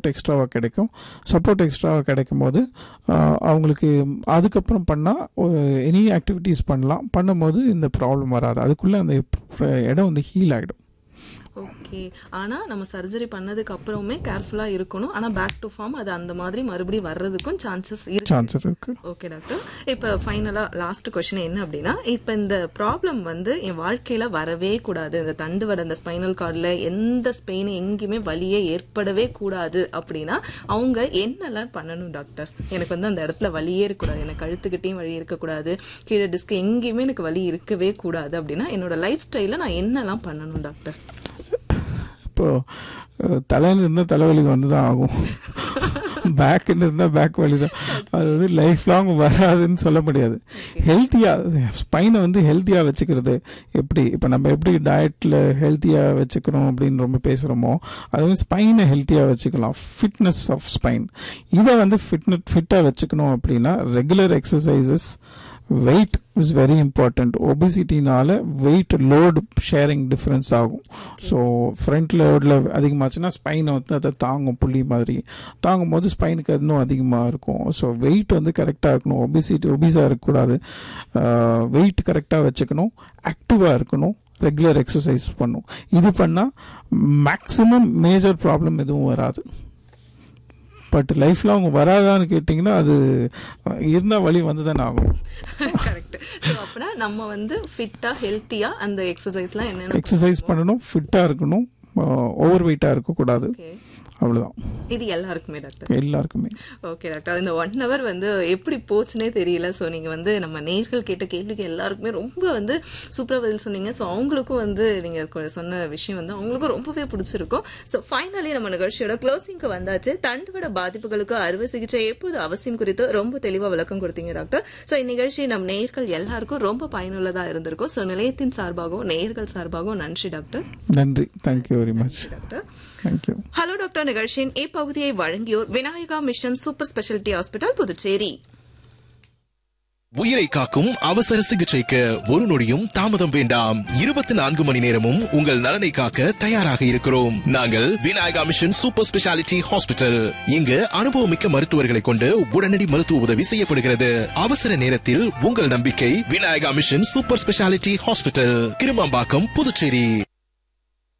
support எக்ஸ்ட்ராவாக கிடைக்கும் support எக்ஸ்ட்ராவாக கிடைக்கும் போது ஆஹ், அவங்களுக்கு அதுக்கப்புறம் பண்ணால் ஒரு எனி ஆக்டிவிட்டீஸ் பண்ணலாம் பண்ணும்போது இந்த ப்ராப்ளம் வராது அதுக்குள்ளே அந்த இடம் வந்து ஹீல் ஆகிடும் ஓகே ஆனா நம்ம சர்ஜரி பண்ணதுக்கு அப்புறமே கேர்ஃபுல்லா இருக்கணும் ஆனா பேக் டு ஃபார்ம் அது அந்த மாதிரி மறுபடியும் வர்றதுக்கும் சான்சஸ் இருக்கு சான்ஸ் இருக்கு ஓகே டாக்டர் இப்போ ஃபைனலா லாஸ்ட் கொஸ்டின் என்ன அப்படின்னா இப்போ இந்த ப்ராப்ளம் வந்து என் வாழ்க்கையில வரவே கூடாது இந்த தண்டுவட இந்த ஸ்பைனல் கார்டில் எந்த ஸ்பெயின் எங்கேயுமே வலியே ஏற்படவே கூடாது அப்படின்னா அவங்க என்னெல்லாம் பண்ணணும் டாக்டர் எனக்கு வந்து அந்த இடத்துல வலியே இருக்கக்கூடாது எனக்கு கழுத்துக்கிட்டையும் வலி இருக்கக்கூடாது கீழே டிஸ்க் எங்கேயுமே எனக்கு வலி இருக்கவே கூடாது அப்படின்னா என்னோட லைஃப் ஸ்டைல நான் என்னெல்லாம் பண்ணணும் டாக்டர் இப்போ அஹ், தலையில இருந்தால் தலைவலி வந்து தான் ஆகும் பேக்குன்னு இருந்தால் பேக் வலி தான் அது வந்து லைஃப் லாங் வராதுன்னு சொல்ல முடியாது ஹெல்த்தியாக ஸ்பைனை வந்து ஹெல்த்தியாக வச்சுக்கிறது எப்படி இப்போ நம்ம எப்படி டயட்டில் ஹெல்த்தியாக வச்சுக்கிறோம் அப்படின்னு ரொம்ப பேசுகிறோமோ அது வந்து ஸ்பைனை ஹெல்த்தியாக வச்சுக்கலாம் ஃபிட்னஸ் ஆஃப் ஸ்பைன் இதை வந்து ஃபிட்னஸ் ஃபிட்டாக வச்சுக்கணும் அப்படின்னா regular exercises weight is very important ஒபிசிட்டினால வெயிட் லோடு ஷேரிங் டிஃப்ரென்ஸ் ஆகும் ஸோ ஃப்ரண்ட் லோடில் அதிகமாச்சுன்னா ஸ்பைனை வந்து அதை தாங்கும் புள்ளி மாதிரி தாங்கும் போது ஸ்பைனுக்கு இன்னும் அதிகமாக இருக்கும் ஸோ வெயிட் வந்து கரெக்டாக இருக்கணும் ஒபிசிட்டி ஒபிஸாக இருக்கக்கூடாது வெயிட் கரெக்டாக வச்சுக்கணும் ஆக்டிவாக இருக்கணும் ரெகுலர் எக்ஸசைஸ் பண்ணும் இது பண்ணால் மேக்ஸிமம் மேஜர் ப்ராப்ளம் எதுவும் வராது பட் லைஃப் லாங் வராதான்னு கேட்டிங்கன்னா அது இருந்தால் வழி வந்து தானே ஆகும் கரெக்ட் ஸோ அப்படின்னா நம்ம வந்து ஃபிட்டா ஹெல்த்தியா அந்த எக்ஸசைஸ்லாம் என்னென்ன எக்ஸசைஸ் பண்ணணும் ஃபிட்டாக இருக்கணும் ஓவர் வெயிட்டாக இருக்கக்கூடாது ஓகே அவ்வளோதான் இது எல்லாருக்குமே டாக்டர் எல்லாருக்குமே ஓகே டாக்டர் இந்த ஒன் ஹவர் வந்து எப்படி போச்சுனே தெரியல ஸோ நீங்கள் வந்து நம்ம நேர்கள் கேட்ட கேள்விக்கு எல்லாருக்குமே ரொம்ப வந்து சூப்பராக பதில் சொன்னீங்க ஸோ அவங்களுக்கும் வந்து நீங்கள் சொன்ன விஷயம் வந்து அவங்களுக்கும் ரொம்பவே பிடிச்சிருக்கும் ஸோ ஃபைனலி நம்ம நிகழ்ச்சியோட க்ளோசிங்க்கு வந்தாச்சு தண்டுவட பாதிப்புகளுக்கு அறுவை சிகிச்சை எப்போது அவசியம் குறித்து ரொம்ப தெளிவாக விளக்கம் கொடுத்தீங்க டாக்டர் ஸோ இந்நிகழ்ச்சி நம் நேர்கள் எல்லாருக்கும் ரொம்ப பயனுள்ளதாக இருந்திருக்கும் ஸோ நிலையத்தின் சார்பாகவும் நேர்கள் சார்பாகவும் நன்றி டாக்டர் நன்றி thank you very much doctor thank you hello doctor நிகழ்ச்சியின் இப்பகுதியை வழங்கியோர் Vinayaka mission super speciality hospital Puducherry உயிரை காக்கும் அவசர சிகிச்சைக்கு ஒரு நொடியும் தாமதம் வேண்டாம் இருபத்தி நான்கு மணி நேரமும் உங்கள் நலனை காக்க தயாராக இருக்கிறோம் நாங்கள் Vinayaka mission super speciality hospital இங்கு அனுபவமிக்க மருத்துவர்களை கொண்டு உடனடி மருத்துவ உதவி செய்யப்படுகிறது அவசர நேரத்தில் உங்கள் நம்பிக்கை Vinayaka mission super speciality hospital Kirumampakkam Puducherry